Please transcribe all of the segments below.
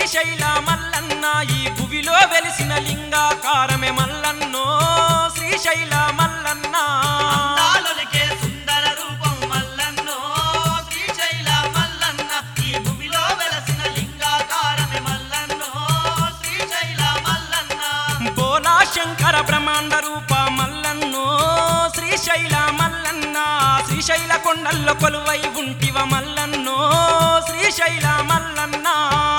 శ్రీశైల మల్లన్న ఈ భువిలో వెలిసిన లింగాకారమే మల్లన్నో శ్రీశైల మల్లన్న అందాలొలికే సుందర రూపం మల్లన్నో శ్రీశైల మల్లన్న ఈ భూమిలో వెలసిన లింగాకారమే మల్లన్నో శ్రీశైల మల్లన్న బోలా శంకర బ్రహ్మాండ రూప మల్లన్నో శ్రీశైల మల్లన్న శ్రీశైల కొండల్లో కొలువై ఉంటివ మల్లన్నో శ్రీశైల మల్లన్న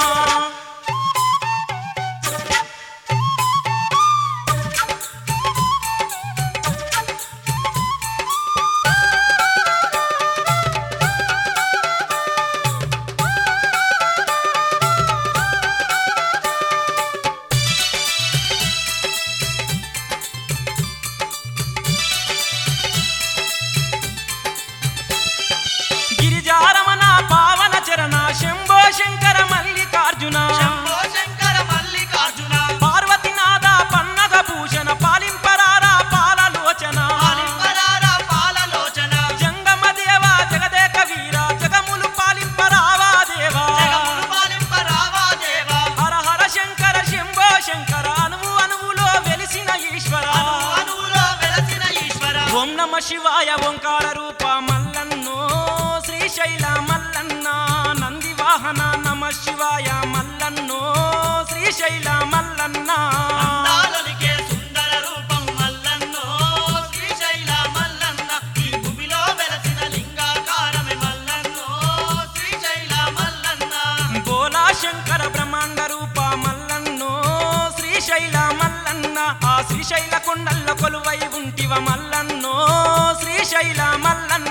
గిరిజారమణ పావన చరణ శంభో శంకర మల్లికార్జున శంభో శంకర మల్లికార్జున పార్వతీనాథ పన్నగ భూషణ పాలింపరారా పాలలోచన పాలింపరార పాలలోచన జంగమ దేవ జగదేక వీర జగములు పాలింపరావా దేవా జగములు పాలింపరావా దేవా హర హర శంకర శంభో శంకర అనువు అనువులో వెలిసిన ఈశ్వర అణువు అణువులో వెలసిన ఈశ్వర ఓం నమ శివాయ ఓంకార రూప మల్లన్నో శ్రీశైల మల్లన్న నంది వాహన నమ శివాయ మల్లన్నో శ్రీశైల మల్లన్న అందాలొలికే సుందర రూపం మల్లన్నో శ్రీశైల మల్లన్న ఈ భూమిలో వెలసిన లింగాకారమే మల్లన్నో శ్రీశైల మల్లన్న బోలా శంకర బ్రహ్మాండ రూప మల్లన్నో శ్రీశైల మల్లన్న ఆ శ్రీశైల కొండల్లో కొలువై ఉంటివ మల్లన్నో శ్రీశైల మల్లన్న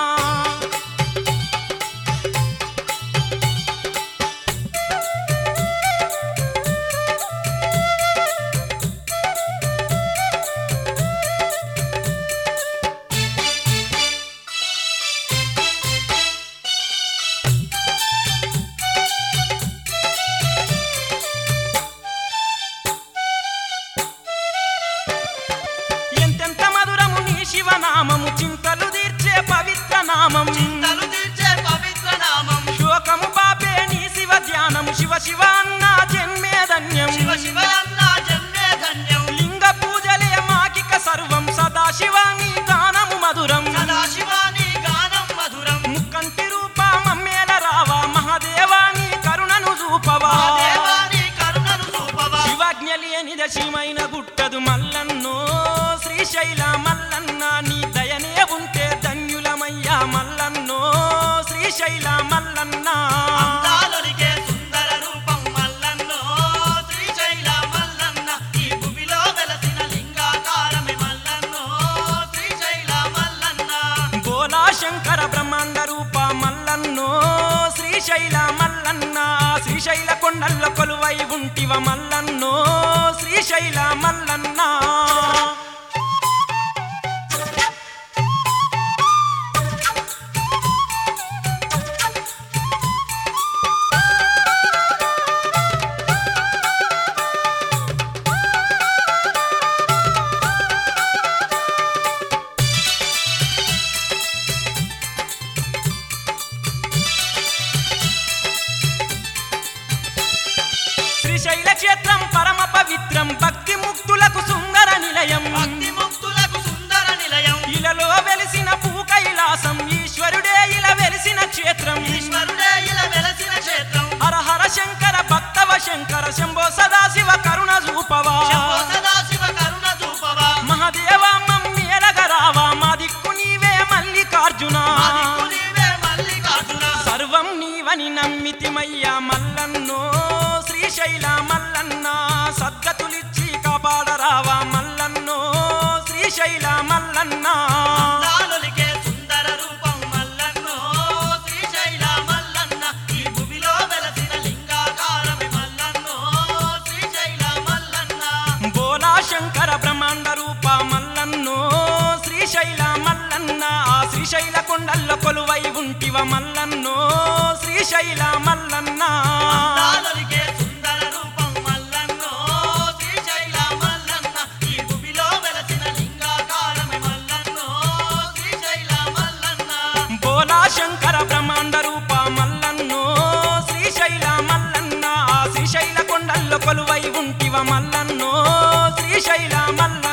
ఎంతెంత మధురము నీ శివనామము చింతలు తీర్చే పవిత్ర నామం తలు తీర్చే పవిత్ర నామం శోకము పాపే నీ శివ ధ్యానము శివ శివ అన్న జన్మే ధన్యం శివ శివ అన్న జన్మే ధన్యం లింగ పూజలే మాకిక సర్వం సదా శివాని గానము మధురం సదాశివాని గానం మధురం ముక్కంటి రూప మమ్మేల రావా మహాదేవాని కరుణను చూపవా దేవాని కరుణను చూపవా శివాజ్ఞ లేని దశిమైన గుట్టదు మల్లన్నో శ్రీశైల మల్లన్న నీ దయనే ఉంటే ధన్యులమయ్యా మల్లన్నో శ్రీశైల మల్లన్న అందాలొలికే సుందర రూపం మల్లన్నో శ్రీశైల మల్లన్న ఈ భూమిలో వెలసిన లింగాకారమే మల్లన్నో శ్రీశైల మల్లన్న బోలా శంకర బ్రహ్మాండ రూప మల్లన్నో శ్రీశైల మల్లన్న శ్రీశైల కొండల్లో కొలువై ఉంటివ మల్లన్నో శ్రీశైల మల్లన్న శ్రీశైల క్షేత్రం పరమ పవిత్రం భక్తి ముక్తులకు సుందర నిలయం భక్తి ముక్తులకు సుందర నిలయం ఇలలో వెలిసిన భూ కైలాసం ఈశ్వరుడే ఇలా వెలిసిన క్షేత్రం ఈశ్వరుడే ఇలా వెలసిన క్షేత్రం హర హర శంకర భక్తవ శంకర శంభో సదాశివ కరుణ చూపవా శంభో సదాశివ కరుణ చూపవా మహాదేవ మమ్మేలగరావా మా దిక్కు నీవే మల్లికార్జున మా దిక్కు నీవే మల్లికార్జున సర్వం నీవని నమ్మితిమయ్యా మల్లన్నో శ్రీశైల మల్లన్న సద్గతులిచ్చి కాపాడరావా మల్లన్నో శ్రీశైల మల్లన్న అందాలొలికే సుందర రూపం మల్లన్నో శ్రీశైల మల్లన్న ఈ భూమిలో వెలసిన లింగాకారమే మల్లన్నో శ్రీశైల మల్లన్న బోలా శంకర బ్రహ్మాండ రూప మల్లన్నో శ్రీశైల మల్లన్న ఆ శ్రీశైల కొండల్లో కొలువై ఉంటివ మల్లన్నో శ్రీశైల మల్లన్న అందాలొలికే సుందర రూపం మల్లన్నో శ్రీశైల మల్లన్న ఈ భూమిలో వెలసిన లింగాకారమే మల్లన్నో శ్రీశైల మల్లన్న బోలా శంకర బ్రహ్మాండ రూప మల్లన్నో శ్రీశైల మల్లన్న ఆ శ్రీశైల కొలువై ఉంటివ మల్లన్నో శ్రీశైల మల్ల